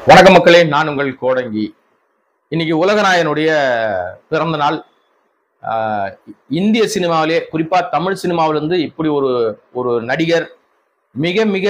வணக்க மக்களே நான் உங்கள் கோடங்கி இன்னைக்கு உலகநாயனுடைய பிறந்த நாள் ஆஹ் இந்திய சினிமாவிலே குறிப்பா தமிழ் சினிமாவில இருந்து இப்படி ஒரு ஒரு நடிகர் மிக மிக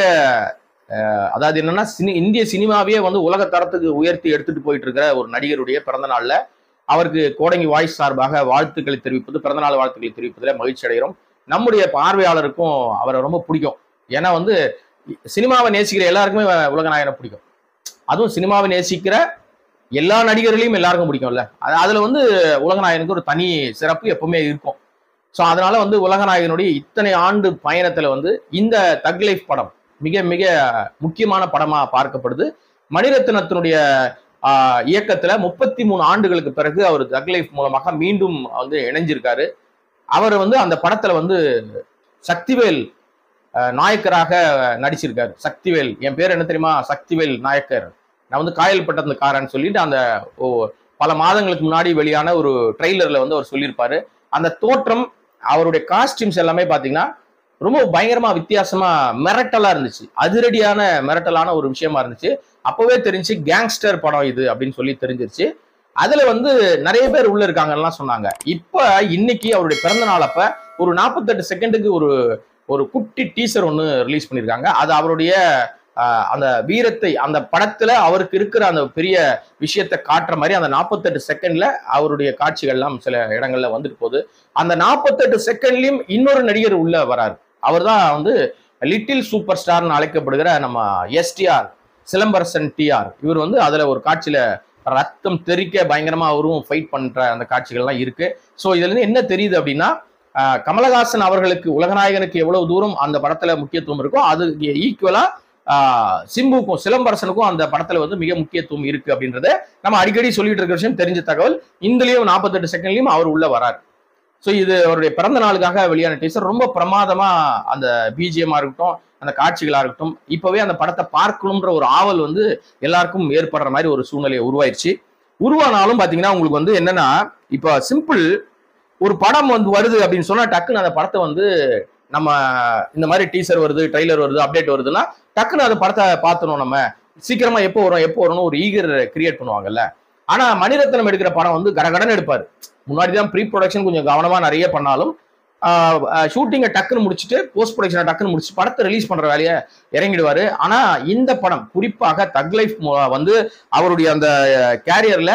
ஆஹ் அதாவது என்னன்னா சினி இந்திய சினிமாவையே வந்து உலக தரத்துக்கு உயர்த்தி எடுத்துட்டு போயிட்டு இருக்கிற ஒரு நடிகருடைய பிறந்த நாள்ல அவருக்கு கோடங்கி வாய்ஸ் சார்பாக வாழ்த்துக்களை தெரிவிப்பது பிறந்தநாள் வாழ்த்துக்களை தெரிவிப்பதில் மகிழ்ச்சி அடைகிறோம் நம்முடைய பார்வையாளருக்கும் அவரை ரொம்ப பிடிக்கும் ஏன்னா வந்து சினிமாவை நேசிக்கிற எல்லாருக்குமே உலகநாயகனை பிடிக்கும் அதுவும் சினிமாவை நேசிக்கிற எல்லா நடிகர்களையும் எல்லாருக்கும் பிடிக்கும்ல அது அதுல வந்து உலகநாயகனுக்கு ஒரு தனி சிறப்பு எப்பவுமே இருக்கும் ஸோ அதனால வந்து உலகநாயகனுடைய இத்தனை ஆண்டு பயணத்துல வந்து இந்த தக் லைஃப் படம் மிக மிக முக்கியமான படமா பார்க்கப்படுது மணிரத்னத்தினுடைய ஆஹ், இயக்கத்துல முப்பத்தி மூணு ஆண்டுகளுக்கு பிறகு அவர் தக் லைஃப் மூலமாக மீண்டும் வந்து இணைஞ்சிருக்காரு அவர் வந்து அந்த படத்துல வந்து சக்திவேல் அஹ், நாயக்கராக நடிச்சிருக்காரு சக்திவேல் என் பேர் என்ன தெரியுமா சக்திவேல் நாயக்கர் நான் வந்து காயல்பட்டத்துக்காரன்னு சொல்லிட்டு அந்த ஓ, பல மாதங்களுக்கு முன்னாடி வெளியான ஒரு ட்ரெய்லர்ல வந்து அவர் சொல்லியிருப்பாரு அந்த தோற்றம் அவருடைய காஸ்டியூம்ஸ் எல்லாமே பாத்தீங்கன்னா ரொம்ப பயங்கரமா வித்தியாசமா மிரட்டலா இருந்துச்சு அதிரடியான மிரட்டலான ஒரு விஷயமா இருந்துச்சு அப்பவே தெரிஞ்சு கேங்ஸ்டர் படம் இது அப்படின்னு சொல்லி தெரிஞ்சிருச்சு அதுல வந்து நிறைய பேர் உள்ள இருக்காங்கலாம் சொன்னாங்க இப்ப இன்னைக்கு அவருடைய பிறந்த நாள் அப்ப ஒரு நாற்பத்தெட்டு செகண்டுக்கு ஒரு ஒரு குட்டி டீசர் ஒன்று ரிலீஸ் பண்ணியிருக்காங்க அது அவருடைய ஆஹ், அந்த வீரத்தை அந்த படத்துல அவருக்கு இருக்கிற அந்த பெரிய விஷயத்தை காட்டுற மாதிரி அந்த நாற்பத்தெட்டு செகண்ட்ல அவருடைய காட்சிகள்லாம் சில இடங்கள்ல வந்துட்டு போகுது அந்த நாற்பத்தெட்டு செகண்ட்லயும் இன்னொரு நடிகர் உள்ள வராரு அவர் தான் வந்து லிட்டில் சூப்பர் ஸ்டார்னு அழைக்கப்படுகிற நம்ம எஸ்டிஆர் சிலம்பரசன் டிஆர் இவர் வந்து அதுல ஒரு காட்சியில ரத்தம் தெறிக்க பயங்கரமா அவரும் ஃபைட் பண்ற அந்த காட்சிகள்லாம் இருக்கு ஸோ இதுல இருந்து என்ன தெரியுது அப்படின்னா ஆஹ், கமலஹாசன் அவர்களுக்கு உலகநாயகனுக்கு எவ்வளவு தூரம் அந்த படத்துல முக்கியத்துவம் இருக்கோ அது ஈக்குவலா சிம்புக்கும் சிலம்பரசனுக்கும் அந்த படத்துல வந்து மிக முக்கியத்துவம் இருக்கு அப்படின்றத நம்ம அடிக்கடி சொல்லிட்டு இருக்கிற விஷயம் தெரிஞ்ச தகவல் இந்துலயும் நாற்பத்தெட்டு செகண்ட்லயும் அவர் உள்ள வரார் ஸோ இது அவருடைய பிறந்த நாளுக்காக வெளியான டீசர் ரொம்ப பிரமாதமா அந்த பிஜிஎம்மா இருக்கட்டும் அந்த காட்சிகளா இருக்கட்டும் இப்பவே அந்த படத்தை பார்க்கணுன்ற ஒரு ஆவல் வந்து எல்லாருக்கும் ஏற்படுற மாதிரி ஒரு சூழ்நிலை உருவாயிருச்சு உருவானாலும் பாத்தீங்கன்னா உங்களுக்கு வந்து என்னன்னா இப்போ சிம்பிள் ஒரு படம் வந்து வருது அப்படின்னு சொன்னா டக்குன்னு அந்த படத்தை வந்து நம்ம இந்த மாதிரி டீசர் வருது ட்ரைலர் வருது அப்டேட் வருதுன்னா டக்குன்னு அந்த படத்தை பார்த்தணும் நம்ம சீக்கிரமா எப்போ வரும் எப்போ வரும்னு ஒரு ஈகர் கிரியேட் பண்ணுவாங்கல்ல ஆனா மணிரத்னம் எடுக்கிற படம் வந்து கடகடன்னு எடுப்பாரு முன்னாடி தான் ப்ரீ ப்ரொடக்ஷன் கொஞ்சம் கவனமா நிறைய பண்ணாலும் ஷூட்டிங்கை டக்குன்னு முடிச்சுட்டு போஸ்ட் ப்ரொடக்ஷனை டக்குன்னு முடிச்சு படத்தை ரிலீஸ் பண்ற வேலையை இறங்கிடுவாரு ஆனா இந்த படம் குறிப்பாக தக் லைஃப் வந்து அவருடைய அந்த கேரியர்ல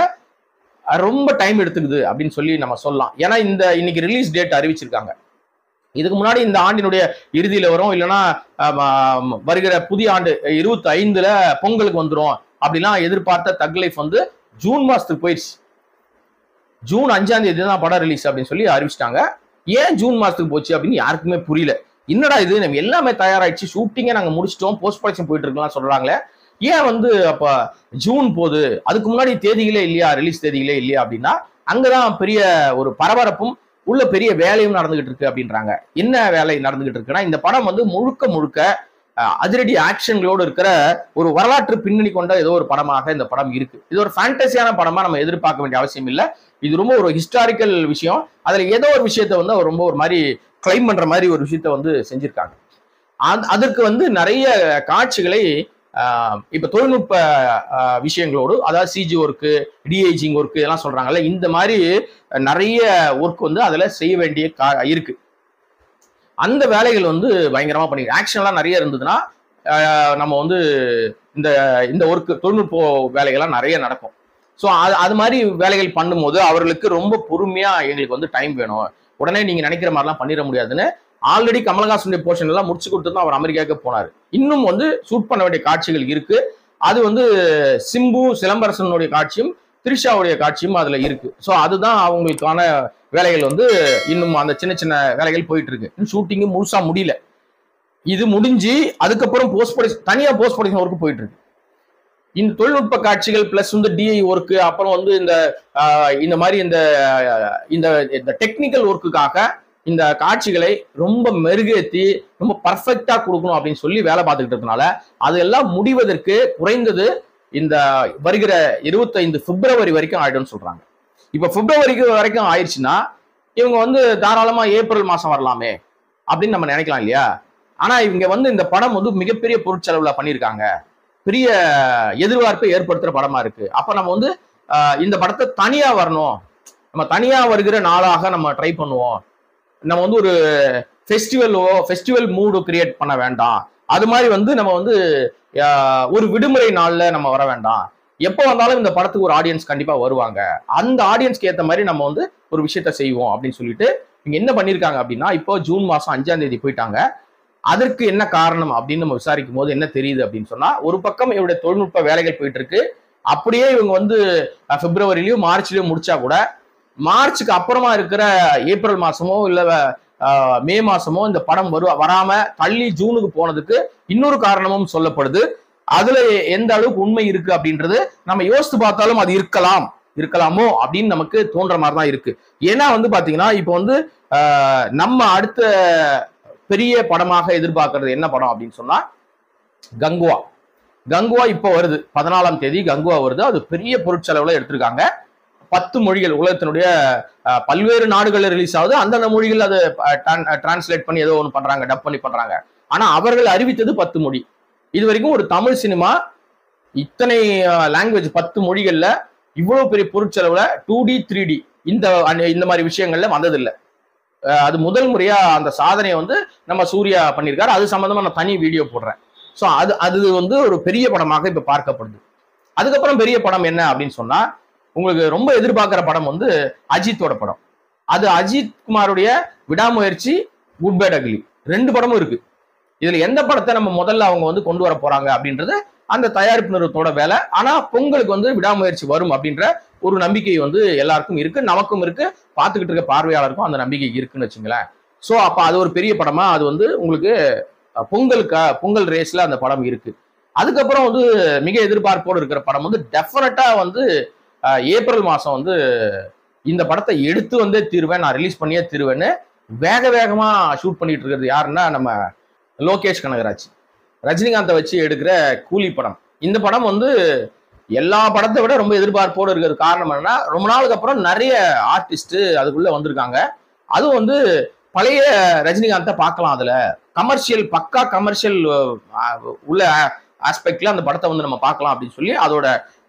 ரொம்ப டைம் எடுத்துக்குது அப்படின்னு சொல்லி நம்ம சொல்லலாம் ஏன்னா இந்த இன்னைக்கு ரிலீஸ் டேட் அறிவிச்சிருக்காங்க இதுக்கு முன்னாடி இந்த ஆண்டினுடைய இறுதியில வரும் இல்லைன்னா ஆம், ஆம், வருகிற புதிய ஆண்டு இருபத்தி ஐந்துல பொங்கலுக்கு வந்துரும் அப்படிலாம் எதிர்பார்த்த தக் லைஃப் வந்து ஜூன் மாசத்துக்கு போயிடுச்சு ஜூன் அஞ்சாம் தேதி தான் படம் ரிலீஸ் அப்படின்னு சொல்லி அறிவிச்சிட்டாங்க ஏன் ஜூன் மாசத்துக்கு போச்சு அப்படின்னு யாருக்குமே புரியல என்னடா இது நம்ம எல்லாமே தயாராயிடுச்சு ஷூட்டிங்கே நாங்க முடிச்சிட்டோம் போஸ்ட் ப்ரொடக்ஷன் போயிட்டு இருக்கலாம் சொல்றாங்களே ஏன் வந்து அப்ப ஜூன் போகுது அதுக்கு முன்னாடி தேதிகளே இல்லையா ரிலீஸ் தேதிகளே இல்லையா அப்படின்னா அங்கதான் பெரிய ஒரு பரபரப்பும் உள்ள பெரிய வேலையும் நடந்துகிட்டு இருக்கு அப்படின்றாங்க என்ன வேலை நடந்துகிட்டு இருக்குன்னா இந்த படம் வந்து முழுக்க முழுக்க அஹ், அதிரடி ஆக்ஷன்களோடு இருக்கிற ஒரு வரலாற்று பின்னணி கொண்ட ஏதோ ஒரு படமாக இந்த படம் இருக்கு இது ஒரு ஃபேண்டசியான படமா நம்ம எதிர்பார்க்க வேண்டிய அவசியம் இல்லை இது ரொம்ப ஒரு ஹிஸ்டாரிக்கல் விஷயம் அதுல ஏதோ ஒரு விஷயத்த வந்து அவர் ரொம்ப ஒரு மாதிரி கிளைம் பண்ற மாதிரி ஒரு விஷயத்த வந்து செஞ்சிருக்காங்க அந்த- அதற்கு வந்து நிறைய காட்சிகளை ஆஹ், இப்ப தொழில்நுட்ப ஆஹ், விஷயங்களோடு அதாவது சிஜி ஒர்க்கு டிஐஜிங் ஒர்க்கு இதெல்லாம் சொல்றாங்கல்ல இந்த மாதிரி நிறைய ஒர்க் வந்து அதுல செய்ய வேண்டிய கா- இருக்கு அந்த வேலைகள் வந்து பயங்கரமா பண்ணி ஆக்ஷன்லாம் நிறைய இருந்ததுன்னா ஆஹ், நம்ம வந்து இந்த இந்த ஒர்க் தொழில்நுட்ப வேலைகள்லாம் நிறைய நடக்கும் ஸோ அது அது மாதிரி வேலைகள் பண்ணும்போது அவர்களுக்கு ரொம்ப பொறுமையா எங்களுக்கு வந்து டைம் வேணும் உடனே நீங்க நினைக்கிற மாதிரிலாம் பண்ணிட முடியாதுன்னு ஆல்ரெடி கமலஹாசனுடைய போர்ஷன் எல்லாம் முடிச்சு கொடுத்து தான் அவர் அமெரிக்காவுக்கு போனார் இன்னும் வந்து ஷூட் பண்ண வேண்டிய காட்சிகள் இருக்கு அது வந்து சிம்பு சிலம்பரசனுடைய காட்சியும் த்ரிஷாவுடைய காட்சியும் அதுல இருக்கு ஸோ அதுதான் அவங்களுக்கான வேலைகள் வந்து இன்னும் அந்த சின்ன சின்ன வேலைகள் போயிட்டு இருக்கு இன்னும் ஷூட்டிங்கு முழுசா முடியல இது முடிஞ்சு அதுக்கப்புறம் போஸ்ட் ப்ரொடக்ஷன் தனியா போஸ்ட் ப்ரொடக்ஷன் ஒர்க் போயிட்டு இருக்கு இந்த தொழில்நுட்ப காட்சிகள் பிளஸ் வந்து டிஐ ஒர்க்கு அப்புறம் வந்து இந்த ஆஹ், இந்த மாதிரி இந்த ஆஹ், இந்த இந்த டெக்னிக்கல் ஒர்க்குக்காக இந்த காட்சிகளை ரொம்ப மெருகேத்தி ரொம்ப பர்ஃபெக்டா கொடுக்கணும் அப்படின்னு சொல்லி வேலை பார்த்துக்கிட்டு இருக்கனால அதெல்லாம் முடிவதற்கு குறைந்தது இந்த வருகிற இருபத்தைந்து பிப்ரவரி வரைக்கும் ஆயிடும்னு சொல்றாங்க இப்ப பிப்ரவரிக்கு வரைக்கும் ஆயிடுச்சுன்னா இவங்க வந்து தாராளமா ஏப்ரல் மாசம் வரலாமே அப்படின்னு நம்ம நினைக்கலாம் இல்லையா ஆனா இவங்க வந்து இந்த படம் வந்து மிகப்பெரிய பொருட்செலவுல பண்ணியிருக்காங்க பெரிய எதிர்பார்ப்பை ஏற்படுத்துற படமா இருக்கு அப்ப நம்ம வந்து ஆஹ் இந்த படத்தை தனியா வரணும் நம்ம தனியா வருகிற நாளாக நம்ம ட்ரை பண்ணுவோம் நம்ம வந்து ஒரு ஃபெஸ்டிவலோ ஃபெஸ்டிவல் மூடு கிரியேட் பண்ண வேண்டாம் அது மாதிரி வந்து நம்ம வந்து ஆஹ் ஒரு விடுமுறை நாள்ல நம்ம வர வேண்டாம் எப்போ வந்தாலும் இந்த படத்துக்கு ஒரு ஆடியன்ஸ் கண்டிப்பா வருவாங்க அந்த ஆடியன்ஸ்க்கு ஏத்த மாதிரி நம்ம வந்து ஒரு விஷயத்த செய்வோம் அப்படின்னு சொல்லிட்டு இங்க என்ன பண்ணிருக்காங்க அப்படின்னா இப்போ ஜூன் மாசம் அஞ்சாம் தேதி போயிட்டாங்க அதற்கு என்ன காரணம் அப்படின்னு நம்ம விசாரிக்கும் போது என்ன தெரியுது அப்படின்னு சொன்னா ஒரு பக்கம் இவருடைய தொழில்நுட்ப வேலைகள் போயிட்டு இருக்கு அப்படியே இவங்க வந்து அஹ், பிப்ரவரிலயோ மார்ச்லயோ முடிச்சா கூட மார்ச்சுக்கு அப்புறமா இருக்கிற ஏப்ரல் மாசமோ இல்ல அஹ், மே மாசமோ இந்த படம் வரு வராம தள்ளி ஜூனுக்கு போனதுக்கு இன்னொரு காரணமும் சொல்லப்படுது அதுல எந்த அளவுக்கு உண்மை இருக்கு அப்படின்றது நம்ம யோசித்து பார்த்தாலும் அது இருக்கலாம் இருக்கலாமோ அப்படின்னு நமக்கு தோன்ற மாதிரி தான் இருக்கு ஏன்னா வந்து பாத்தீங்கன்னா இப்போ வந்து ஆஹ், நம்ம அடுத்த பெரிய படமாக எதிர்பார்க்கறது என்ன படம் அப்படின்னு சொன்னா கங்குவா கங்குவா இப்போ வருது பதினாலாம் தேதி கங்குவா வருது அது பெரிய பொருட்செலவுல எடுத்திருக்காங்க பத்து மொழிகள் உலகத்தினுடைய ஆஹ், பல்வேறு நாடுகள்ல ரிலீஸ் ஆகுது அந்தந்த மொழிகள் அதை டிரான்ஸ்லேட் பண்ணி ஏதோ ஒன்று பண்றாங்க டப் பண்ணி பண்றாங்க ஆனா அவர்கள் அறிவித்தது பத்து மொழி இது வரைக்கும் ஒரு தமிழ் சினிமா இத்தனை லாங்குவேஜ் பத்து மொழிகள்ல இவ்வளவு பெரிய பொருட்செலவுல டூ டி த்ரீ டி இந்த அந்த- இந்த மாதிரி விஷயங்கள்ல வந்ததில்லை அஹ் அது முதல் முறையா அந்த சாதனையை வந்து நம்ம சூர்யா பண்ணியிருக்காரு அது சம்பந்தமா நான் தனி வீடியோ போடுறேன் ஸோ அது அது வந்து ஒரு பெரிய படமாக இப்ப பார்க்கப்படுது அதுக்கப்புறம் பெரிய படம் என்ன அப்படின்னு சொன்னா உங்களுக்கு ரொம்ப எதிர்பார்க்கிற படம் வந்து அஜித்தோட படம் அது அஜித் குமாருடைய விடாமுயற்சி குட் பேட் அக்லி ரெண்டு படமும் இருக்கு இதுல எந்த படத்தை நம்ம முதல்ல அவங்க வந்து கொண்டு வர போறாங்க அப்படின்றது அந்த தயாரிப்பு நிறுவனத்தோட வேலை ஆனா பொங்கலுக்கு வந்து விடாமுயற்சி வரும் அப்படின்ற ஒரு நம்பிக்கை வந்து எல்லாருக்கும் இருக்கு நமக்கும் இருக்கு பார்த்துக்கிட்டு இருக்க பார்வையாளருக்கும் அந்த நம்பிக்கை இருக்குன்னு வச்சுங்களேன் ஸோ அப்ப அது ஒரு பெரிய படமா அது வந்து உங்களுக்கு அஹ், பொங்கலுக்கா பொங்கல் ரேஸ்ல அந்த படம் இருக்கு அதுக்கப்புறம் வந்து மிக எதிர்பார்ப்போடு இருக்கிற படம் வந்து டெஃபினட்டா வந்து அஹ், ஏப்ரல் மாசம் வந்து இந்த படத்தை எடுத்து வந்தே தீருவேன் நான் ரிலீஸ் பண்ணியே தீருவேன்னு வேக வேகமா ஷூட் பண்ணிட்டு இருக்கிறது யாருன்னா நம்ம லோகேஷ் கனகராஜ் ரஜினிகாந்தை வச்சு எடுக்கிற கூலி படம் இந்த படம் வந்து எல்லா படத்தை விட ரொம்ப எதிர்பார்ப்போடு இருக்கிறது காரணம் என்னன்னா ரொம்ப நாளுக்கு அப்புறம் நிறைய ஆர்டிஸ்ட் அதுக்குள்ள வந்திருக்காங்க அதுவும் வந்து பழைய ரஜினிகாந்தை பார்க்கலாம் அதுல கமர்ஷியல் பக்கா கமர்ஷியல் உள்ள ஆஸ்பெக்ட்ல அந்த படத்தை வந்து நம்ம பார்க்கலாம் அப்படின்னு சொல்லி அதோட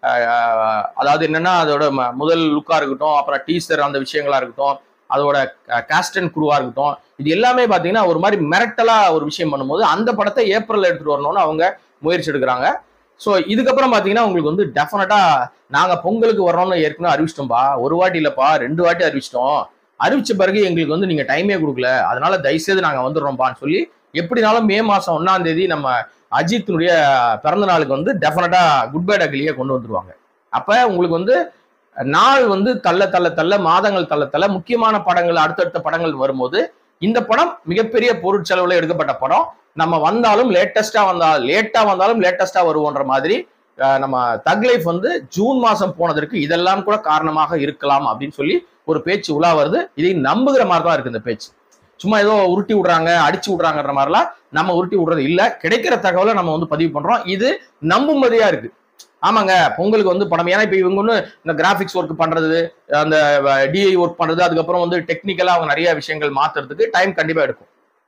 அஹ், அதாவது என்னன்னா அதோட ம- முதல் லுக்கா இருக்கட்டும் அப்புறம் டீசர் அந்த விஷயங்களா இருக்கட்டும் அதோட காஸ்ட் அண்ட் குருவா இருக்கட்டும் இது எல்லாமே பாத்தீங்கன்னா ஒரு மாதிரி மிரட்டலா ஒரு விஷயம் பண்ணும்போது அந்த படத்தை ஏப்ரல் எடுத்துட்டு வரணும்னு அவங்க முயற்சி எடுக்கிறாங்க ஸோ இதுக்கப்புறம் பாத்தீங்கன்னா உங்களுக்கு வந்து டெஃபினட்டா நாங்க பொங்கலுக்கு வர்றோம்னு ஏற்கனவே அறிவிச்சிட்டோம்பா ஒரு வாட்டி இல்லப்பா ரெண்டு வாட்டி அறிவிச்சிட்டோம் அறிவிச்ச பிறகு எங்களுக்கு வந்து நீங்க டைமே கொடுக்கல அதனால தயவுசெய்து நாங்க வந்துடுறோம்பான்னு சொல்லி எப்படினாலும் மே மாசம் ஒன்னாம் தேதி நம்ம அஜித்தினுடைய பிறந்த நாளுக்கு வந்து டெஃபினட்டா குட் பை டக்லியே கொண்டு வந்துருவாங்க அப்ப உங்களுக்கு வந்து நாள் வந்து தள்ள தள்ள தள்ள மாதங்கள் தள்ள தள்ள முக்கியமான படங்கள் அடுத்தடுத்த படங்கள் வரும்போது இந்த படம் மிகப்பெரிய பொருட்செலவுல எடுக்கப்பட்ட படம் நம்ம வந்தாலும் லேட்டஸ்டா வந்தா லேட்டா வந்தாலும் லேட்டஸ்டா வருவோன்ற மாதிரி அஹ், நம்ம தக் லைஃப் வந்து ஜூன் மாசம் போனதற்கு இதெல்லாம் கூட காரணமாக இருக்கலாம் அப்படின்னு சொல்லி ஒரு பேச்சு உலா வருது இதை நம்புகிற மாதிரி தான் இருக்கு இந்த பேச்சு சும்மா ஏதோ உருட்டி விடுறாங்க அடிச்சு விடுறாங்கன்ற மாதிரிலாம் நம்ம உருட்டி விடுறது இல்ல கிடைக்கிற தகவலை நம்ம வந்து பதிவு பண்றோம் இது நம்பும்படியா இருக்கு ஆமாங்க பொங்கலுக்கு வந்து படம் ஏன்னா இப்ப இவங்க ஒன்று இந்த கிராஃபிக்ஸ் ஒர்க் பண்றது அந்த டிஐ ஒர்க் பண்றது அதுக்கப்புறம் வந்து டெக்னிக்கலா அவங்க நிறைய விஷயங்கள் மாத்துறதுக்கு டைம் கண்டிப்பா எடுக்கும்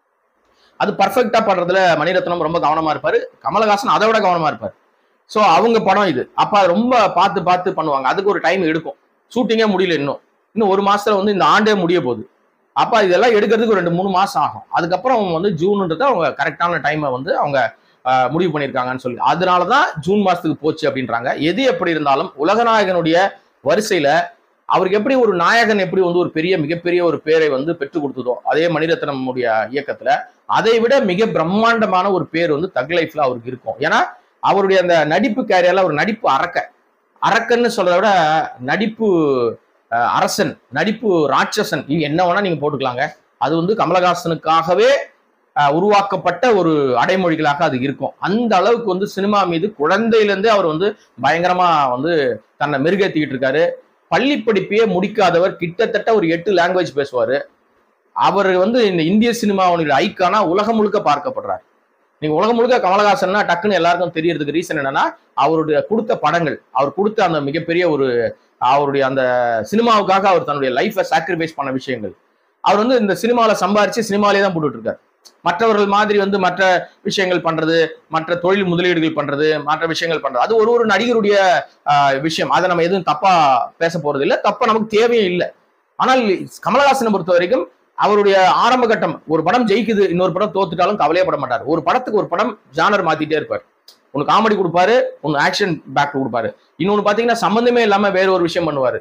அது பர்ஃபெக்டா பண்றதுல மணிரத்னம் ரொம்ப கவனமா இருப்பாரு கமலஹாசன் அதை விட கவனமா இருப்பாரு ஸோ அவங்க படம் இது அப்ப அது ரொம்ப பார்த்து பார்த்து பண்ணுவாங்க அதுக்கு ஒரு டைம் எடுக்கும் ஷூட்டிங்கே முடியல இன்னும் இன்னும் ஒரு மாசத்துல வந்து இந்த ஆண்டே முடிய போகுது அப்ப இதெல்லாம் எடுக்கிறதுக்கு ஒரு ரெண்டு மூணு மாசம் ஆகும் அதுக்கப்புறம் அவங்க வந்து ஜூன்ன்றது அவங்க கரெக்டான டைமை வந்து அவங்க ஆஹ், முடிவு பண்ணியிருக்காங்கன்னு சொல்லி அதனாலதான் ஜூன் மாசத்துக்கு போச்சு அப்படின்றாங்க எது எப்படி இருந்தாலும் உலகநாயகனுடைய வரிசையில அவருக்கு எப்படி ஒரு நாயகன் எப்படி வந்து ஒரு பெரிய மிகப்பெரிய ஒரு பேரை வந்து பெற்றுக் கொடுத்ததோ அதே மணிரத்னமுடைய இயக்கத்துல அதை விட மிக பிரம்மாண்டமான ஒரு பேர் வந்து தக் லைஃப்ல அவருக்கு இருக்கும் ஏன்னா அவருடைய அந்த நடிப்பு கேரியர்ல ஒரு நடிப்பு அரக்க அரக்கன்னு சொல்றதை விட நடிப்பு அஹ், அரசன் நடிப்பு ராட்சசன் இது என்ன வேணா நீங்க போட்டுக்கலாங்க அது வந்து கமலஹாசனுக்காகவே அஹ், உருவாக்கப்பட்ட ஒரு அடைமொழிகளாக அது இருக்கும் அந்த அளவுக்கு வந்து சினிமா மீது குழந்தையிலேருந்தே அவர் வந்து பயங்கரமா வந்து தன்னை மெருகேத்திக்கிட்டு இருக்காரு பள்ளி படிப்பையே முடிக்காதவர் கிட்டத்தட்ட ஒரு எட்டு லாங்குவேஜ் பேசுவாரு அவர் வந்து இந்த இந்திய சினிமாவுடைய ஐக்கானா உலகம் முழுக்க பார்க்கப்படுறார் நீங்க உலகம் முழுக்க கமலஹாசன்னா டக்குன்னு எல்லாருக்கும் தெரியறதுக்கு ரீசன் என்னன்னா அவருடைய கொடுத்த படங்கள் அவர் கொடுத்த அந்த மிகப்பெரிய ஒரு அவருடைய அந்த சினிமாவுக்காக அவர் தன்னுடைய லைஃபை சாக்ரிஃபைஸ் பண்ண விஷயங்கள் அவர் வந்து இந்த சினிமாவில் சம்பாரிச்சு சினிமாலே தான் போட்டுட்டு இருக்காரு மற்றவர்கள் மாதிரி வந்து மற்ற விஷயங்கள் பண்றது மற்ற தொழில் முதலீடுகள் பண்றது மற்ற விஷயங்கள் பண்றது அது ஒரு ஒரு நடிகருடைய ஆஹ், விஷயம் அதை நம்ம எதுவும் தப்பா பேச போறது இல்லை தப்பா நமக்கு தேவையும் இல்லை ஆனால் கமலஹாசனை பொறுத்த வரைக்கும் அவருடைய ஆரம்ப கட்டம் ஒரு படம் ஜெயிக்குது இன்னொரு படம் தோத்துட்டாலும் கவலையப்பட மாட்டார் ஒரு படத்துக்கு ஒரு படம் ஜானர் மாத்திட்டே இருப்பார் ஒன்னு காமெடி கொடுப்பாரு ஒன்னு ஆக்ஷன் பேக் கொடுப்பாரு இன்னொன்னு பாத்தீங்கன்னா சம்பந்தமே இல்லாம வேற ஒரு விஷயம் பண்ணுவாரு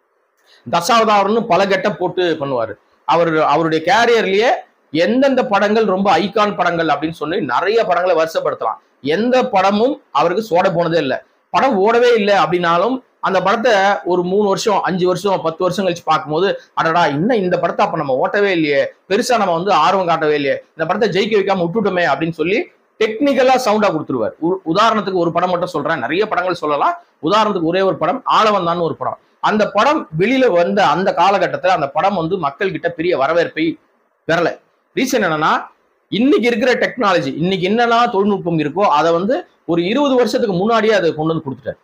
தசாவதாரம்னு பல கெட்டப் போட்டு பண்ணுவாரு அவர் அவருடைய கேரியர்லயே எந்தெந்த படங்கள் ரொம்ப ஐகான் படங்கள் அப்படின்னு சொல்லி நிறைய படங்களை வருஷப்படுத்தலாம் எந்த படமும் அவருக்கு சோட போனதே இல்லை படம் ஓடவே இல்லை அப்படின்னாலும் அந்த படத்தை ஒரு மூணு வருஷம் அஞ்சு வருஷம் பத்து வருஷம் கழிச்சு பார்க்கும்போது அடடா இன்னும் இந்த படத்தை அப்ப நம்ம ஓட்டவே இல்லையே பெருசா நம்ம வந்து ஆர்வம் காட்டவே இல்லையே இந்த படத்தை ஜெயிக்க வைக்காம விட்டுட்டோமே அப்படின்னு சொல்லி டெக்னிக்கலா சவுண்டா கொடுத்துருவார் உ- உதாரணத்துக்கு ஒரு படம் மட்டும் சொல்றேன் நிறைய படங்கள் சொல்லலாம் உதாரணத்துக்கு ஒரே ஒரு படம் ஆளவந்தான்னு ஒரு படம் அந்த படம் வெளியில வந்த அந்த காலகட்டத்துல அந்த படம் வந்து மக்கள் கிட்ட பெரிய வரவேற்பை பெறல ரீசன் என்னன்னா இன்னைக்கு இருக்கிற டெக்னாலஜி இன்னைக்கு என்னெல்லாம் தொழில்நுட்பம் இருக்கோ அதை வந்து ஒரு இருபது வருஷத்துக்கு முன்னாடியே அதை கொண்டு வந்து கொடுத்துட்டாரு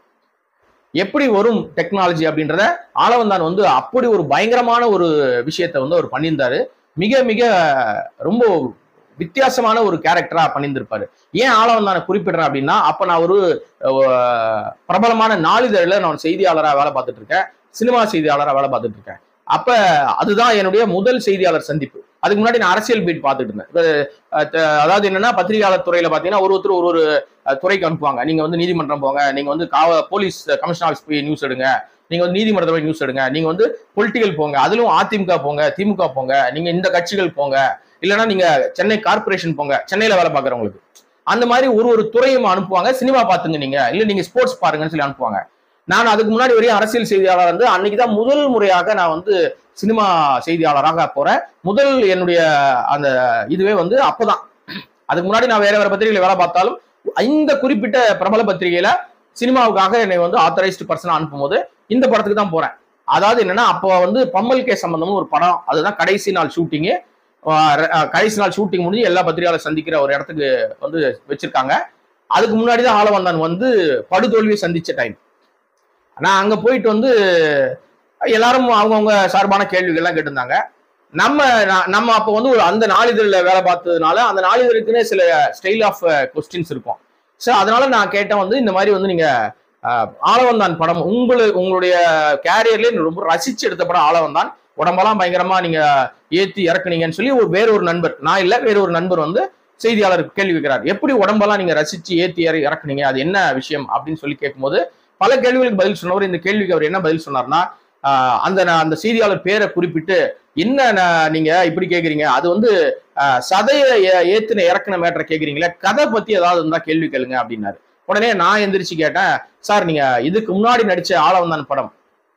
எப்படி வரும் டெக்னாலஜி அப்படின்றத ஆளவந்தான் வந்து அப்படி ஒரு பயங்கரமான ஒரு விஷயத்தை வந்து அவர் பண்ணியிருந்தாரு மிக மிக ரொம்ப வித்தியாசமான ஒரு கேரக்டரா பண்ணியிருந்திருப்பாரு ஏன் ஆளவந்தானை குறிப்பிடுறேன் அப்படின்னா அப்ப நான் ஒரு அஹ், பிரபலமான நாளிதழில் நான் செய்தியாளராக வேலை பார்த்துட்டு இருக்கேன் சினிமா செய்தியாளராக வேலை பார்த்துட்டு இருக்கேன் அப்ப அதுதான் என்னுடைய முதல் செய்தியாளர் சந்திப்பு அதுக்கு முன்னாடி நான் அரசியல் பீட் பார்த்துட்டு இருந்தேன் இப்ப, அஹ், த- அதாவது என்னன்னா பத்திரிகையாளர் துறையில பாத்தீங்கன்னா ஒரு ஒருத்தர் ஒரு ஒரு அஹ், துறைக்கு அனுப்புவாங்க நீங்க வந்து நீதிமன்றம் போங்க நீங்க வந்து காவ போலீஸ் கமிஷன் ஆஃபீஸ் போய் நியூஸ் எடுங்க நீங்க வந்து நீதிமன்றத்தை போய் நியூஸ் எடுங்க நீங்க வந்து பொலிட்டிக்கல் போங்க அதிலும் அதிமுக போங்க திமுக போங்க நீங்க இந்த கட்சிகள் போங்க இல்லைன்னா நீங்க சென்னை கார்ப்பரேஷன் போங்க சென்னையில வேலை பார்க்குறவங்களுக்கு அந்த மாதிரி ஒரு ஒரு துறையும் அனுப்புவாங்க சினிமா பாத்துங்க நீங்க இல்ல நீங்க ஸ்போர்ட்ஸ் பாருங்கன்னு சொல்லி அனுப்புவாங்க நான் அதுக்கு முன்னாடி வரையும் அரசியல் செய்தியாளர் வந்து அன்னைக்கு தான் முதல் முறையாக நான் வந்து சினிமா செய்தியாளராக போறேன் முதல் என்னுடைய அந்த இதுவே வந்து அப்பதான் அதுக்கு முன்னாடி நான் வேற வேற பத்திரிகையில வேலை பார்த்தாலும் இந்த குறிப்பிட்ட பிரபல பத்திரிகையில சினிமாவுக்காக என்னை வந்து ஆத்தரைஸ்டு பர்சனா அனுப்பும்போது இந்த படத்துக்கு தான் போறேன் அதாவது என்னன்னா அப்போ வந்து பம்மல் கே சம்பந்தம்னு ஒரு படம் அதுதான் கடைசி நாள் ஷூட்டிங்கு கடைசி நாள் ஷூட்டிங் முடிஞ்சு எல்லா பத்திரிகையாளர் சந்திக்கிற ஒரு இடத்துக்கு வந்து வச்சிருக்காங்க அதுக்கு முன்னாடி தான் ஆளவந்தான் வந்து படுதோல்வியை சந்திச்ச டைம் நான் அங்க போயிட்டு வந்து எல்லாரும் அவங்கவுங்க சார்பான கேள்விகள்லாம் கேட்டிருந்தாங்க நம்ம ந- நம்ம அப்போ வந்து ஒரு அந்த நாளிதழில் வேலை பார்த்ததுனால அந்த நாளிதழுக்குன்னே சில ஸ்டைல் ஆஃப் கொஸ்டின்ஸ் இருக்கும் ஸோ அதனால நான் கேட்டேன் வந்து இந்த மாதிரி வந்து நீங்க அஹ், ஆளவந்தான் படம் உங்களுக்கு உங்களுடைய கேரியர்லேயே ரொம்ப ரசிச்சு எடுத்த படம் ஆளவந்தான் உடம்பெல்லாம் பயங்கரமா நீங்க ஏத்தி இறக்குனீங்கன்னு சொல்லி ஒரு வேற ஒரு நண்பர் நான் இல்ல வேற ஒரு நண்பர் வந்து செய்தியாளர் கேள்வி கேட்கிறார் எப்படி உடம்பெல்லாம் நீங்க ரசிச்சு ஏத்தி இற- இறக்குனீங்க அது என்ன விஷயம் அப்படின்னு சொல்லி கேட்கும்போது பல கேள்விகளுக்கு பதில் சொன்னவர் இந்த கேள்விக்கு அவர் என்ன பதில் சொன்னார்னா ஆஹ் அந்த நான் அந்த செய்தியாளர் பேரை குறிப்பிட்டு என்ன நான் நீங்க இப்படி கேக்குறீங்க அது வந்து ஆஹ் சதைய ஏ- ஏத்துன இறக்குன மேட்டரை கேக்குறீங்களே கதை பத்தி ஏதாவது இருந்தா கேள்வி கேளுங்க அப்படின்னாரு உடனே நான் எந்திரிச்சு கேட்டேன் சார் நீங்க இதுக்கு முன்னாடி நடிச்ச ஆளவந்தான் படம்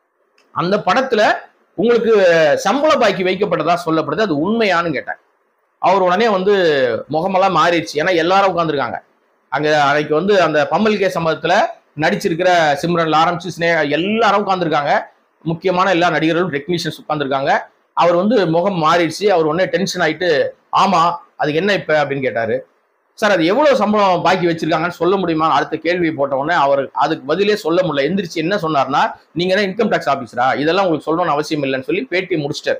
அந்த படத்துல உங்களுக்கு சம்பள பாக்கி வைக்கப்பட்டதா சொல்லப்படுது அது உண்மையான்னு கேட்டேன் அவர் உடனே வந்து முகமெல்லாம் மாறிடுச்சு ஏன்னா எல்லாரும் உட்காந்துருக்காங்க அங்க அன்னைக்கு வந்து அந்த பம்மல் கே சம்பவத்துல நடிச்சிருக்கிற சிம்ரன்ல ஆரம்பிச்சு ஸ்னேகா எல்லாரும் உட்காந்துருக்காங்க முக்கியமான எல்லா நடிகர்களும் டெக்னீஷியன்ஸ் உட்காந்துருக்காங்க அவர் வந்து முகம் மாறிடுச்சு அவர் உடனே டென்ஷன் ஆயிட்டு ஆமா அதுக்கு என்ன இப்ப அப்படின்னு கேட்டாரு சார் அது எவ்வளவு சம்பளம் பாக்கி வச்சிருக்காங்கன்னு சொல்ல முடியுமா அடுத்த கேள்வி போட்ட உடனே அவர் அதுக்கு பதிலே சொல்ல முடியல எந்திரிச்சு என்ன சொன்னார்னா நீங்க என்ன இன்கம் டேக்ஸ் ஆபீசரா இதெல்லாம் உங்களுக்கு சொல்லணும்னு அவசியம் இல்லைன்னு சொல்லி பேட்டி முடிச்சிட்டாரு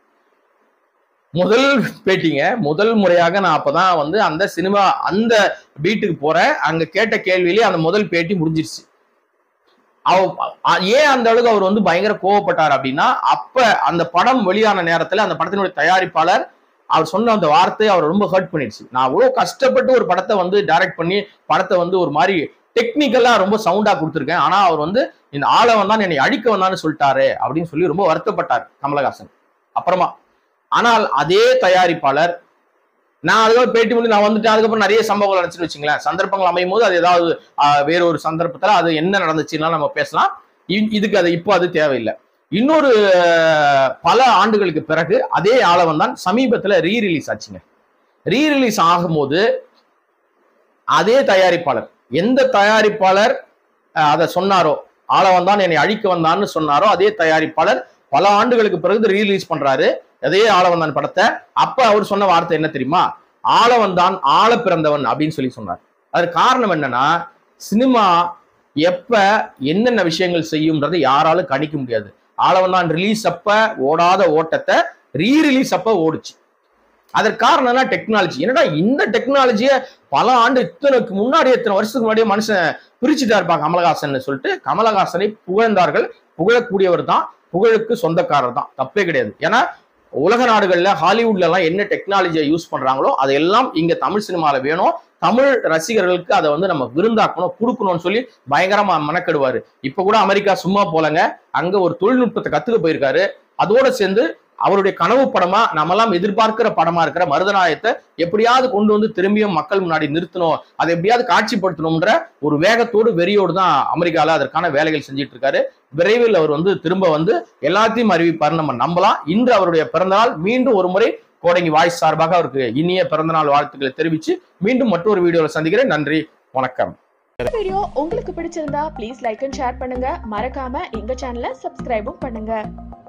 முதல் பேட்டிங்க முதல் முறையாக நான் அப்பதான் வந்து அந்த சினிமா அந்த வீட்டுக்கு போறேன் அங்க கேட்ட கேள்வியிலே அந்த முதல் பேட்டி முடிஞ்சிருச்சு அவ அ- ஏன் அந்த அளவுக்கு அவர் வந்து பயங்கர கோவப்பட்டார் அப்படின்னா அப்ப அந்த படம் வெளியான நேரத்துல அந்த படத்தினுடைய தயாரிப்பாளர் அவர் சொன்ன அந்த வார்த்தை அவர் ரொம்ப ஹர்ட் பண்ணிடுச்சு நான் அவ்வளவு கஷ்டப்பட்டு ஒரு படத்தை வந்து டைரக்ட் பண்ணி படத்தை வந்து ஒரு மாதிரி டெக்னிக்கலா ரொம்ப சவுண்டா கொடுத்துருக்கேன் ஆனா அவர் வந்து இந்த ஆளவன் தான் என்னை அழிக்க வந்தான்னு சொல்லிட்டாரு அப்படின்னு சொல்லி ரொம்ப வருத்தப்பட்டார் கமலஹாசன் அப்புறமா ஆனால் அதே தயாரிப்பாளர் நான் அதுக்கப்புறம் பேட்டி முடிஞ்சு நான் வந்துட்டு அதுக்கப்புறம் நிறைய சம்பவங்கள் நடந்துச்சுன்னு வச்சுங்களேன் சந்தர்ப்பங்கள் அமையும் போது அது ஏதாவது ஆஹ், வேற ஒரு சந்தர்ப்பத்துல அது என்ன நடந்துச்சுன்னா நம்ம பேசலாம் இ- இதுக்கு அது இப்போ அது தேவையில்லை இன்னொரு ஆஹ், பல ஆண்டுகளுக்கு பிறகு அதே ஆளவன் தான் சமீபத்துல ரீ ரிலீஸ் ஆச்சுங்க ரீ ரிலீஸ் ஆகும்போது அதே தயாரிப்பாளர் எந்த தயாரிப்பாளர் ஆஹ், அதை சொன்னாரோ ஆளவன் தான் என்னை அழிக்க வந்தான்னு சொன்னாரோ அதே தயாரிப்பாளர் பல ஆண்டுகளுக்கு பிறகு ரீலீஸ் பண்றாரு அதே ஆளவந்தான் படத்தை அப்ப அவர் சொன்ன வார்த்தை என்ன தெரியுமா ஆளவந்தான் ஆள பிறந்தவன் அப்படின்னு சொல்லி சொன்னார் அதற்கு காரணம் என்னன்னா சினிமா எப்ப என்னென்ன விஷயங்கள் செய்யும்ன்றதை யாராலும் கணிக்க முடியாது ஆளவந்தான் ரிலீஸ் அப்ப ஓடாத ஓட்டத்தை ரீ ரிலீஸ் அப்ப ஓடுச்சு அதற்கு காரணம் என்ன டெக்னாலஜி என்னடா இந்த டெக்னாலஜியை பல ஆண்டு இத்தனைக்கு முன்னாடி இத்தனை வருஷத்துக்கு முன்னாடியே மனுஷன் பிரிச்சுட்டா இருப்பாங்க கமலஹாசன் சொல்லிட்டு கமலஹாசனை புகழ்ந்தார்கள் புகழக்கூடியவர் தான் புகழுக்கு சொந்தக்காரர் தான் தப்பே கிடையாது ஏன்னா உலக நாடுகள்ல ஹாலிவுட்ல எல்லாம் என்ன டெக்னாலஜியை யூஸ் பண்றாங்களோ அதெல்லாம் இங்க தமிழ் சினிமால வேணும் தமிழ் ரசிகர்களுக்கு அதை வந்து நம்ம விருந்தாக்கணும் கொடுக்கணும்னு சொல்லி பயங்கரமா மெனக்கெடுவாரு இப்ப கூட அமெரிக்கா சும்மா போலங்க அங்க ஒரு தொழில்நுட்பத்தை கத்துக்க போயிருக்காரு அதோட சேர்ந்து அவருடைய கனவு படமா நம்மெல்லாம் எதிர்பார்க்கிற படமா இருக்கிற மருதநாயத்தை எப்படியாவது கொண்டு வந்து திரும்பியும் மக்கள் முன்னாடி நிறுத்தணும் அதை எப்படியாவது காட்சிப்படுத்தணும்ன்ற ஒரு வேகத்தோடு வெறியோடு தான் அமெரிக்கால அதற்கான வேலைகள் செஞ்சுட்டு இருக்காரு விரைவில் அவர் வந்து திரும்ப வந்து எல்லாத்தையும் அறிவிப்பாரு நம்ம நம்பலாம் இன்று அவருடைய பிறந்தநாள் மீண்டும் ஒரு முறை கோடங்கி வாய்ஸ் சார்பாக அவருக்கு இனிய பிறந்தநாள் வாழ்த்துக்களை தெரிவிச்சு மீண்டும் மற்றொரு வீடியோவில் சந்திக்கிறேன் நன்றி வணக்கம் இந்த வீடியோ உங்களுக்கு பிடிச்சிருந்தா ப்ளீஸ் லைக் அண்ட் ஷேர் பண்ணுங்க மறக்காம எங்க சேனலை சப்ஸ்கிரைபும் பண்ணுங்க